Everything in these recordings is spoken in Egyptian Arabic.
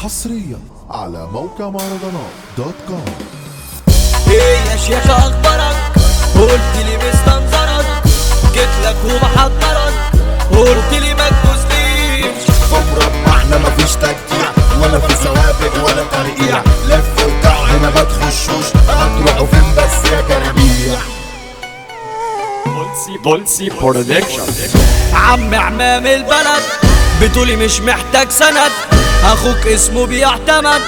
حصريا على موقع مهرجانات دوت كوم ايه يا شيخ اخبارك قلت لي مستنظرك جيت لك ومحضرك قلت لي ما تجوزليش مربعنا مفيش تجديع ولا في سوابق ولا ترقيع لف وارجعوا هنا ما تخشوش هتروحوا فين بس يا جرابيع بولسي بولسي برودكشن عم عمام البلد بتقولي مش محتاج سند اخوك اسمه بيعتمد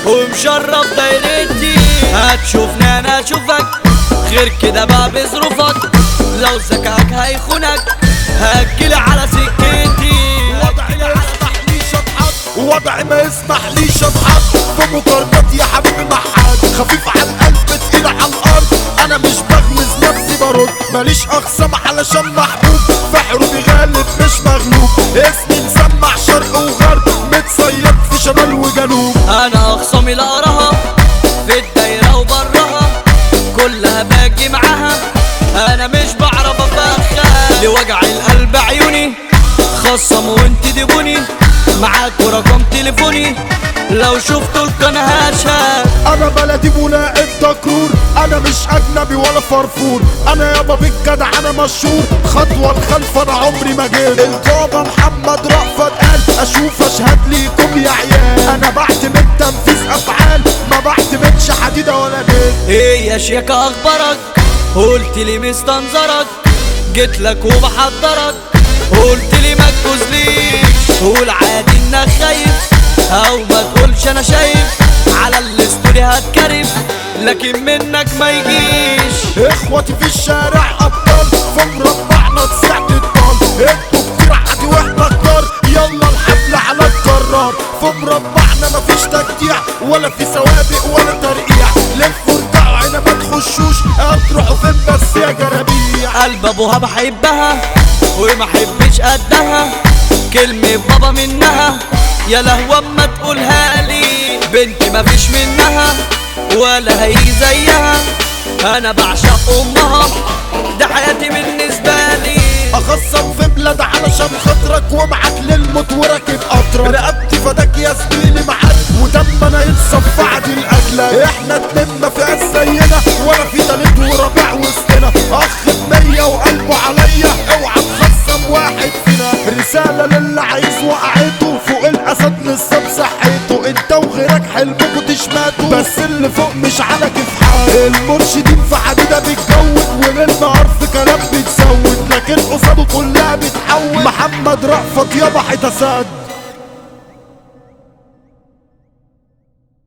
ومشرف دايرتي هتشوفني انا اشوفك غير كده بقى بظروفك لو ذكاك هيخونك هتجيلي على سكتي وضعي ما يسمحليش اضحك وضعي ما يسمحليش اضحك في مقارنات يا حبيبي مع حد خفيف على القلب تقيل على الارض انا مش بغمز نفسي برد ماليش اخصام علشان محبوب في حروبي غالب مش مغلوب اسمي مسمع شرق وغرب متصيد في شمال وجنوب انا اخصامي لقراها في الدايرة وبرها كلها باجي معاها انا مش بعرف افخها لوجع القلب عيوني خصم وانت ديبوني معاكوا رقم تليفوني لو شفتوا القناة هشهد انا بلدي ملاقب دكرور انا مش اجنبي ولا فرفور انا يابا بالجدع انا مشهور خطوه لخلف انا عمري ما جيت البابا محمد رأفت قال اشوف اشهد ليكم يا عيال انا بعتمد تنفيذ افعال ما بعتمدش حديده ولا جيت ايه يا شيكا اخبارك قلت لي مستنظرك جيت لك وبحضرك قلت لي ما تجوزليش قول عادي انك خايف او ما تقولش انا شايف على الاستوري هتكرف لكن منك ما يجيش اخواتي في الشارع ابطال في مربعنا تسعد الطال انتوا كتير عادي واحنا كتار يلا الحفل على الجرار في مربعنا مفيش تجديع ولا في سوابق ولا ترقيع لفوا ارجعوا هنا ما تخشوش هتروحوا فين بس يا جرابيع قلب ابوها بحبها وما حبش قدها كلمة بابا منها يا لهوى اما تقولها لي بنتي مفيش منها ولا هيجي زيها انا بعشق امها ده حياتي بالنسبة لي اخصم في بلاد علشان خاطرك ومعاك للموت وراكب قطرك رقبتي فداك يا زميلي معاك ودم انا يتصفى عادي الاكله احنا اتنين ما فيهاش زينا ولا في تالت ورابع وسطنا اخ بنية وقلبه عليا اوعى تخصم واحد فينا رسالة للي عايز وقعته فوق الاسد لسه بصحته انت وغيرك حلمكوا تشماتوا بس اللي فوق مش على كيف حال المرشدين في حديدة بتجود وللنهار في كلام بتسود لكن قصاده كلها بتحول محمد رأفت يابا حيتسد